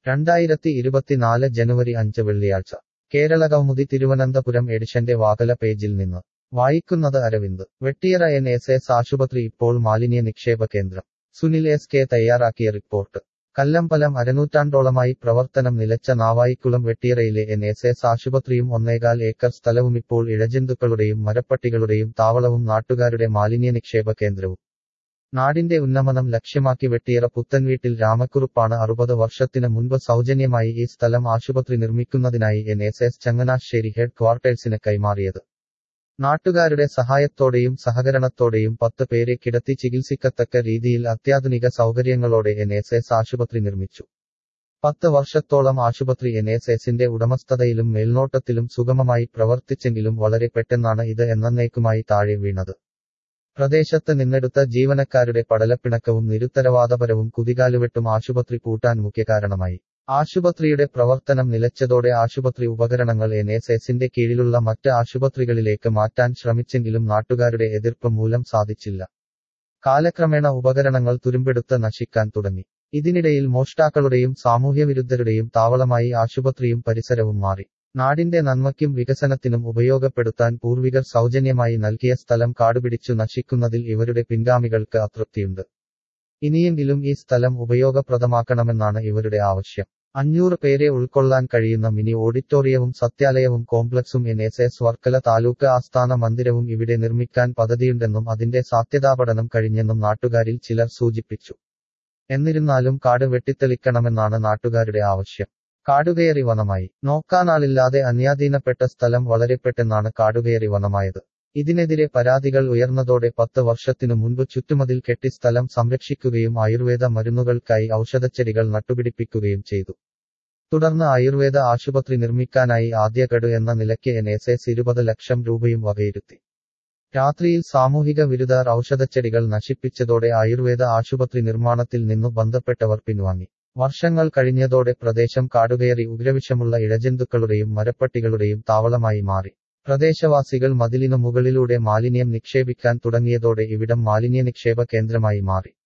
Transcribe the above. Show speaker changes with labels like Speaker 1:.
Speaker 1: രണ്ടായിരത്തി ഇരുപത്തിനാല് ജനുവരി അഞ്ച് വെള്ളിയാഴ്ച കേരള കൗമുദി തിരുവനന്തപുരം എഡിഷന്റെ വാകല പേജിൽ നിന്ന് വായിക്കുന്നത് Aravind Vettiyara N S S ആശുപത്രി ഇപ്പോൾ മാലിന്യ നിക്ഷേപ കേന്ദ്രം സുനിൽ എസ് കെ തയ്യാറാക്കിയ റിപ്പോർട്ട് കല്ലമ്പലം അരനൂറ്റാണ്ടോളമായി പ്രവർത്തനം നിലച്ച നാവായിക്കുളം വെട്ടിയറയിലെ എൻ എസ് എസ് ആശുപത്രിയും ഒന്നേകാൽ ഏക്കർ സ്ഥലവുമിപ്പോൾ ഇഴജന്തുക്കളുടെയും മരപ്പട്ടികളുടെയും താവളവും നാട്ടുകാരുടെ മാലിന്യ നിക്ഷേപ കേന്ദ്രവും നാടിന്റെ ഉന്നമനം ലക്ഷ്യമാക്കി വെട്ടിയറ പുത്തൻവീട്ടിൽ രാമക്കുറുപ്പാണ് അറുപത് വർഷത്തിന് മുൻപ് സൗജന്യമായി ഈ സ്ഥലം ആശുപത്രി നിർമ്മിക്കുന്നതിനായി N S S Changanassery head ക്വാർട്ടേഴ്സിന് കൈമാറിയത് നാട്ടുകാരുടെ സഹായത്തോടെയും സഹകരണത്തോടെയും പത്ത് പേരെ കിടത്തി ചികിത്സിക്കത്തക്ക രീതിയിൽ അത്യാധുനിക സൗകര്യങ്ങളോടെ എൻ എസ് എസ് ആശുപത്രി നിർമ്മിച്ചു പത്ത് വർഷത്തോളം ആശുപത്രി എൻ എസ് എസിന്റെ ഉടമസ്ഥതയിലും മേൽനോട്ടത്തിലും സുഗമമായി പ്രവർത്തിച്ചെങ്കിലും വളരെ പെട്ടെന്നാണ് ഇത് എന്നേക്കുമായി താഴെ വീണത് പ്രദേശത്ത് നിന്നെടുത്ത ജീവനക്കാരുടെ പടലപ്പിണക്കവും നിരുത്തരവാദപരവും കുതികാലുവെട്ടും ആശുപത്രി പൂട്ടാൻ മുഖ്യ കാരണമായി ആശുപത്രിയുടെ പ്രവർത്തനം നിലച്ചതോടെ ആശുപത്രി ഉപകരണങ്ങൾ എൻ എസ് എസിന്റെ കീഴിലുള്ള മറ്റ് ആശുപത്രികളിലേക്ക് മാറ്റാൻ ശ്രമിച്ചെങ്കിലും നാട്ടുകാരുടെ എതിർപ്പ് മൂലം സാധിച്ചില്ല കാലക്രമേണ ഉപകരണങ്ങൾ തുരുമ്പെടുത്ത് നശിക്കാൻ തുടങ്ങി ഇതിനിടയിൽ മോഷ്ടാക്കളുടെയും സാമൂഹ്യവിരുദ്ധരുടെയും താവളമായി ആശുപത്രിയും പരിസരവും മാറി നാടിന്റെ നന്മയ്ക്കും വികസനത്തിനും ഉപയോഗപ്പെടുത്താൻ പൂർവികർ സൗജന്യമായി നൽകിയ സ്ഥലം കാടുപിടിച്ചു നശിക്കുന്നതിൽ ഇവരുടെ പിൻഗാമികൾക്ക് അതൃപ്തിയുണ്ട് ഇനിയെങ്കിലും ഈ സ്ഥലം ഉപയോഗപ്രദമാക്കണമെന്നാണ് ഇവരുടെ ആവശ്യം അഞ്ഞൂറ് പേരെ ഉൾക്കൊള്ളാൻ കഴിയുന്ന മിനി ഓഡിറ്റോറിയവും സത്യാലയവും കോംപ്ലക്സും N S S Varkala taluk ആസ്ഥാന മന്ദിരവും ഇവിടെ നിർമ്മിക്കാൻ പദ്ധതിയുണ്ടെന്നും അതിന്റെ സാധ്യതാപഠനം കഴിഞ്ഞെന്നും നാട്ടുകാരിൽ ചിലർ സൂചിപ്പിച്ചു എന്നിരുന്നാലും കാട് വെട്ടിത്തെളിക്കണമെന്നാണ് നാട്ടുകാരുടെ ആവശ്യം കാടുകയറി വനമായി നോക്കാനാളില്ലാതെ അന്യാധീനപ്പെട്ട സ്ഥലം വളരെ പെട്ടെന്നാണ് കാടുകയറി വനമായത് ഇതിനെതിരെ പരാതികൾ ഉയർന്നതോടെ പത്ത് വർഷത്തിനു മുൻപ് ചുറ്റുമതിൽ കെട്ടി സ്ഥലം സംരക്ഷിക്കുകയും ആയുർവേദ മരുന്നുകൾക്കായി ഔഷധച്ചെടികൾ നട്ടുപിടിപ്പിക്കുകയും ചെയ്തു തുടർന്ന് ആയുർവേദ ആശുപത്രി നിർമ്മിക്കാനായി ആദ്യഗഡു എന്ന നിലയ്ക്ക് എൻ എസ് എസ് ഇരുപത് ലക്ഷം രൂപയും വകയിരുത്തി രാത്രിയിൽ സാമൂഹിക വിരുദ്ധർ ഔഷധച്ചെടികൾ നശിപ്പിച്ചതോടെ ആയുർവേദ ആശുപത്രി നിർമ്മാണത്തിൽ നിന്നു ബന്ധപ്പെട്ടവർ പിൻവാങ്ങി വർഷങ്ങൾ കഴിഞ്ഞതോടെ പ്രദേശം കാടുകയറി ഉഗ്രവിഷമുള്ള ഇഴജന്തുക്കളുടെയും മരപ്പട്ടികളുടെയും താവളമായി മാറി പ്രദേശവാസികൾ മതിലിനു മുകളിലൂടെ മാലിന്യം നിക്ഷേപിക്കാൻ തുടങ്ങിയതോടെ ഇവിടം മാലിന്യ നിക്ഷേപ കേന്ദ്രമായി മാറി